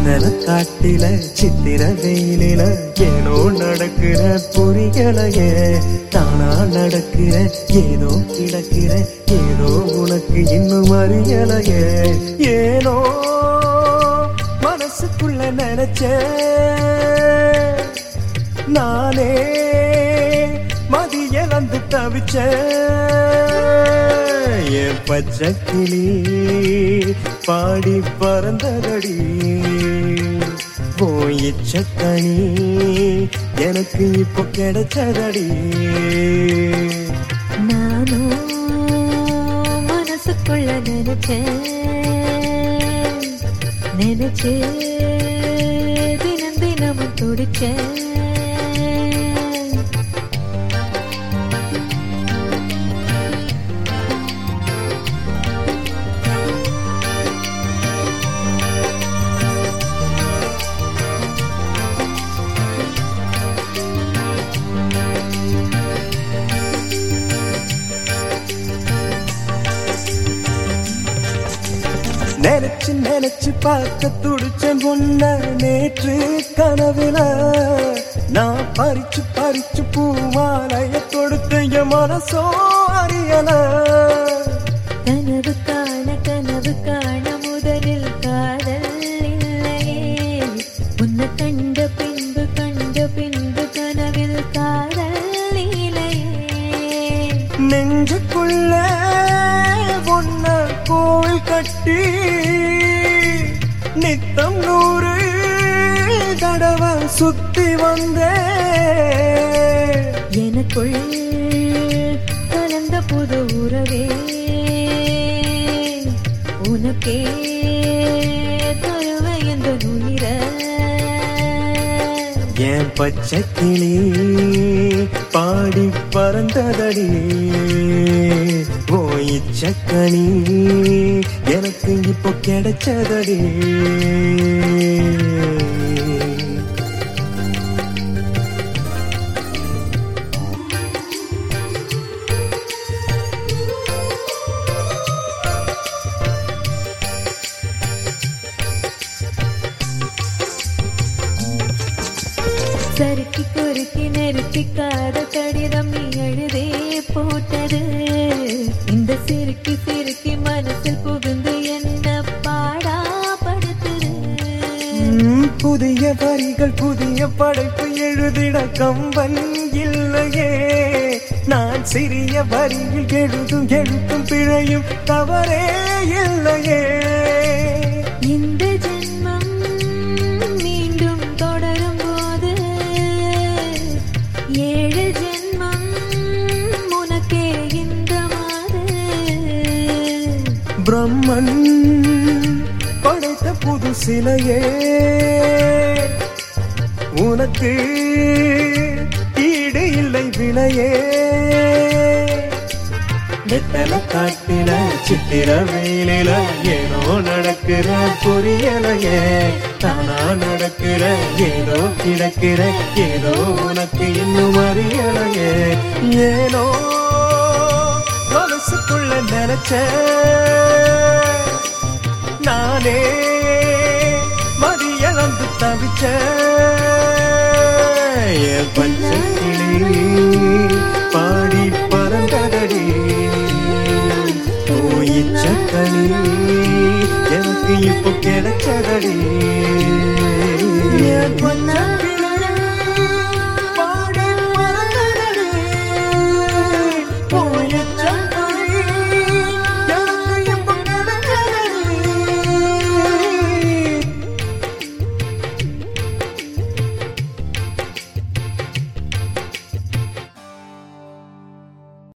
வெத்தல காட்டில சித்திர வெயிலில ஏனோ நடக்கிற புரியலையே தானா நடக்கிற ஏதோ கிடக்கிற ஏதோ உனக்கு இன்னும் அறியலையே ஏனோ மனசுக்குள்ள நினைச்ச நானே மதியலந்து தவிச்ச என் பச்சை கிளி பாடி பறந்ததடி போயிச்ச கனி எனக்கு இப்போ கிடைச்சதடி நானும் மனசுக்குள்ள நினைச்சேன் நினைச்சு தினம் தினமும் துடிச்சேன் நினைச்சு நினைச்சு பார்க்க துடிச்சேன் உன்ன நேற்று கனவுல நான் பறிச்சு பறிச்சு பூமாலைய கொடுத்த என் மனசோ அறியல கனவு காண கனவு காண முதலில் காதல் இல்லையே உன்னை கண்ட பின்பு கண்ட பின்பு கனவில் காதல் இல்லையே நெஞ்சுக்குள்ள ஒன்ன கோவில் கட்டி நித்தம் நூறு தடவை சுத்தி வந்தேன் எனக்குள் கலந்த புது உறவே உனக்கே தருவை என்ற நுயிர என் பச்சை கிளி பாடி பறந்ததடி ஓயிச்ச கனி எனக்கு இப்போ கிடைச்சதடி சறுக்கி குறுக்கி நெருக்கி காத கடிதம் நீ எழுதே போட்டது இந்த சிறுக்கி சிறுக்கி மனசில் புகுந்து என்ன பாடா படுத்துது ம், புதிய வரிகள் புதிய படைப்பு எழுதிட கம்பன் இல்லையே நான் சிறிய வரியில் எழுதும் எழுத்தும் பிழையும் தவறே இல்லையே இந்த ஜென்மம் மீண்டும் தொடரும் போது ஏழு ஜென்மம் உனக்கே இந்த மாது பிரம்மன் படைத்த புது சிலையே உனக்கு ஈடு இல்லை விலையே வெத்தல காட்டில சித்திர வெயிலில ஏனோ நடக்கிற புரியலையே தானா நடக்கிற ஏதோ கிடக்கிற ஏதோ உனக்கு இன்னும் அறியலையே ஏனோ மனசுக்குள்ள நினைச்ச நானே மதியளந்து தவிச்ச என் பச்சை கிளி பாடி பறந்ததடி போயிச்ச கனி எனக்கு இப்போ கிடைச்சதடி